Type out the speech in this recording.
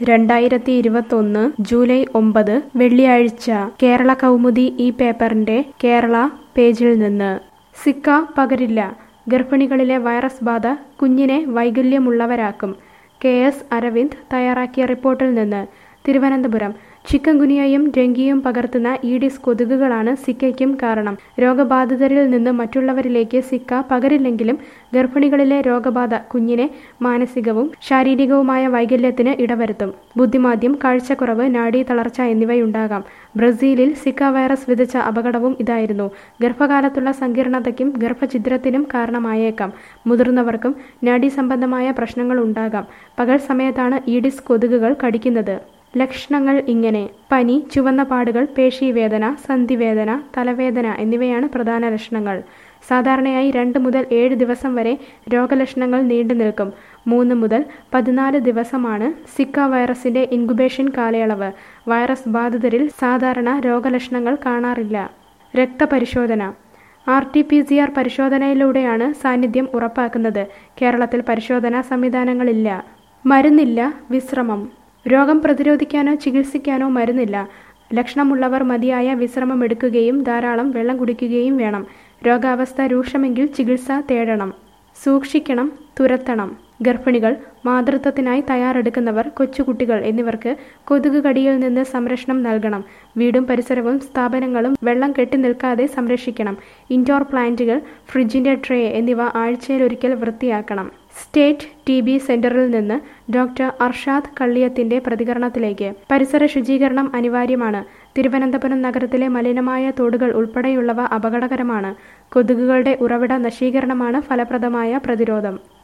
രണ്ടായിരത്തി ഇരുപത്തൊന്ന് ജൂലൈ ഒമ്പത് വെള്ളിയാഴ്ച കേരള കൗമുദി ഈ പേപ്പറിന്റെ കേരള പേജിൽ നിന്ന് സിക്ക പകരില്ല ഗർഭിണികളിലെ വൈറസ് ബാധ കുഞ്ഞിനെ വൈകല്യമുള്ളവരാക്കും കെ എസ് അരവിന്ദ് തയ്യാറാക്കിയ റിപ്പോർട്ടിൽ നിന്ന് തിരുവനന്തപുരം ചിക്കൻ ഗുനിയയും ഡെങ്കിയും പകർത്തുന്ന ഈഡിസ് കൊതുകുകളാണ് സിക്കയ്ക്കും കാരണം രോഗബാധിതരിൽ നിന്ന് മറ്റുള്ളവരിലേക്ക് സിക്ക പകരില്ലെങ്കിലും ഗർഭിണികളിലെ രോഗബാധ കുഞ്ഞിനെ മാനസികവും ശാരീരികവുമായ വൈകല്യത്തിന് ഇടവരുത്തും ബുദ്ധിമാന്ദ്യം കാഴ്ചക്കുറവ് നാഡീ തളർച്ച എന്നിവയുണ്ടാകാം ബ്രസീലിൽ സിക്ക വൈറസ് വിതച്ച അപകടവും ഇതായിരുന്നു ഗർഭകാലത്തുള്ള സങ്കീർണതയ്ക്കും ഗർഭഛിദ്രത്തിനും കാരണമായേക്കാം മുതിർന്നവർക്കും നാഡീ സംബന്ധമായ പ്രശ്നങ്ങൾ ഉണ്ടാകാം പകൽ സമയത്താണ് ഈഡിസ് കൊതുകുകൾ കടിക്കുന്നത് ലക്ഷണങ്ങൾ ഇങ്ങനെ പനി ചുവന്ന പാടുകൾ പേശീവേദന സന്ധിവേദന തലവേദന എന്നിവയാണ് പ്രധാന ലക്ഷണങ്ങൾ സാധാരണയായി രണ്ട് മുതൽ ഏഴ് ദിവസം വരെ രോഗലക്ഷണങ്ങൾ നീണ്ടു നിൽക്കും മൂന്ന് മുതൽ പതിനാല് ദിവസമാണ് സിക്ക വൈറസിന്റെ ഇൻക്യുബേഷൻ കാലയളവ് വൈറസ് ബാധിതരിൽ സാധാരണ രോഗലക്ഷണങ്ങൾ കാണാറില്ല രക്തപരിശോധന R T P C R പരിശോധനയിലൂടെയാണ് സാന്നിധ്യം ഉറപ്പാക്കുന്നത് കേരളത്തിൽ പരിശോധനാ സംവിധാനങ്ങളില്ല മരുന്നില്ല വിശ്രമം രോഗം പ്രതിരോധിക്കാനോ ചികിത്സിക്കാനോ മരുന്നില്ല ലക്ഷണമുള്ളവർ മതിയായ വിശ്രമം എടുക്കുകയും ധാരാളം വെള്ളം കുടിക്കുകയും വേണം രോഗാവസ്ഥ രൂക്ഷമെങ്കിൽ ചികിത്സ തേടണം സൂക്ഷിക്കണം തുരത്തണം ഗർഭിണികൾ മാതൃത്വത്തിനായി തയ്യാറെടുക്കുന്നവർ കൊച്ചുകുട്ടികൾ എന്നിവർക്ക് കൊതുക് കടിയിൽ നിന്ന് സംരക്ഷണം നൽകണം വീടും പരിസരവും സ്ഥാപനങ്ങളും വെള്ളം കെട്ടി നിൽക്കാതെ സംരക്ഷിക്കണം ഇൻഡോർ പ്ലാന്റുകൾ ഫ്രിഡ്ജിന്റെ ട്രേ എന്നിവ ആഴ്ചയിലൊരിക്കൽ വൃത്തിയാക്കണം സ്റ്റേറ്റ് ടി ബി സെന്ററിൽ നിന്ന് ഡോക്ടർ അർഷാദ് കള്ളിയത്തിന്റെ പ്രതികരണത്തിലേക്ക് പരിസര ശുചീകരണം അനിവാര്യമാണ് തിരുവനന്തപുരം നഗരത്തിലെ മലിനമായ തോടുകൾ ഉൾപ്പെടെയുള്ളവ അപകടകരമാണ് കൊതുകുകളുടെ ഉറവിട നശീകരണമാണ് ഫലപ്രദമായ പ്രതിരോധം